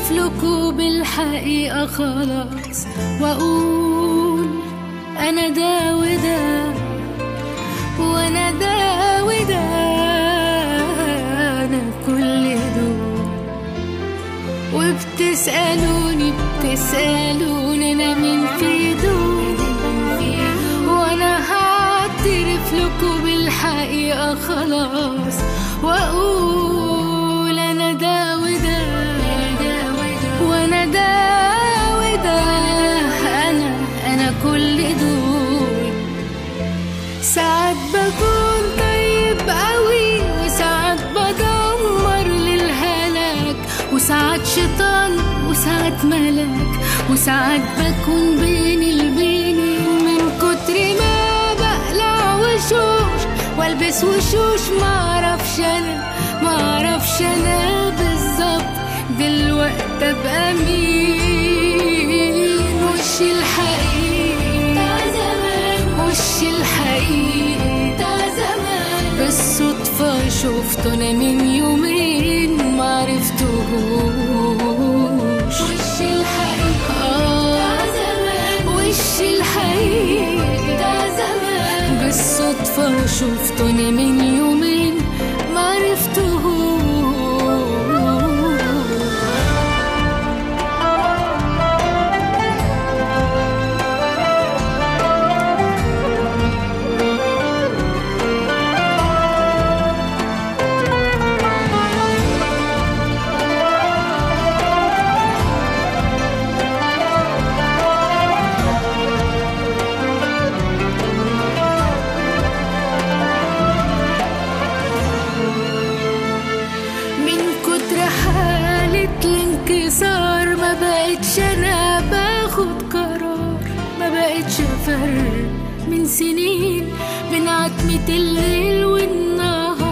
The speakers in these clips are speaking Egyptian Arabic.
لكم بالحقيقة خلاص وأقول أنا ده وده وأنا ده وده أنا كل دول وبتسألوني بتسألوني أنا مين في دول وأنا هعترف لكم بالحقيقة خلاص وأقول أنا ده وده وأنا ده وده أنا أنا كل دول ساعات بكون طيب قوي وساعات بدمر للهلاك وساعات شيطان وساعات ملاك وساعات بكون بين البيني من كتر ما بقلع وشوش والبس وشوش معرفش انا معرفش انا بالظبط دلوقتي ابقى مين وشي الحقيقي وشي الحقيقي بالصدفة شفته أنا من يومين معرفتهوش وشي الحقيقي وشي الحقيقي بالصدفة شفته أنا من يومين معرفتهوش من كتر حالة الانكسار ما بقتش انا باخد قرار ما بقتش افرق من سنين بين عتمة الليل والنهار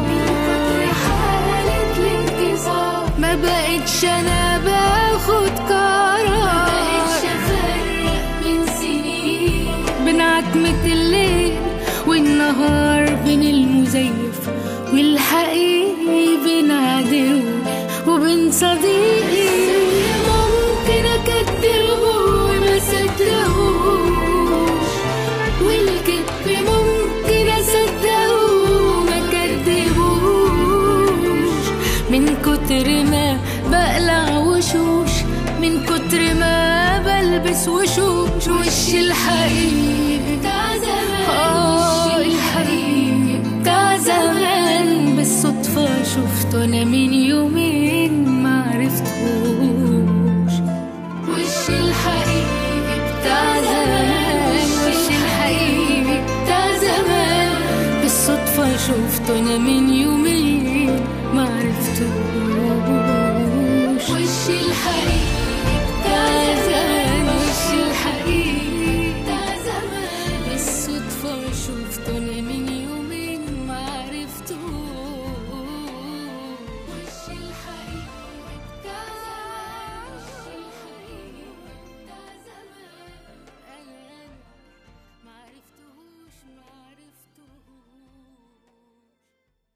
ما بقتش انا باخد قرار ما بقتش افرق من سنين بين عتمة الليل والنهار بين المزيف والحقيقي بين عدو وبين صديقي ممكن اكدبه وما صدقوش والكذب ممكن اصدقه وما كدبوش من كتر ما بقلع وشوش من كتر ما بلبس وشوش وشي الحقيقي بتاع زمان اه الحقيقي بتاع زمان بالصدفة شفته أنا من يومين معرفتهوش وشي الحقيقي بتاع زمان وشي الحقيقي بتاع زمان بالصدفة شفته أنا من يومين معرفتهوش وشي الحقيقي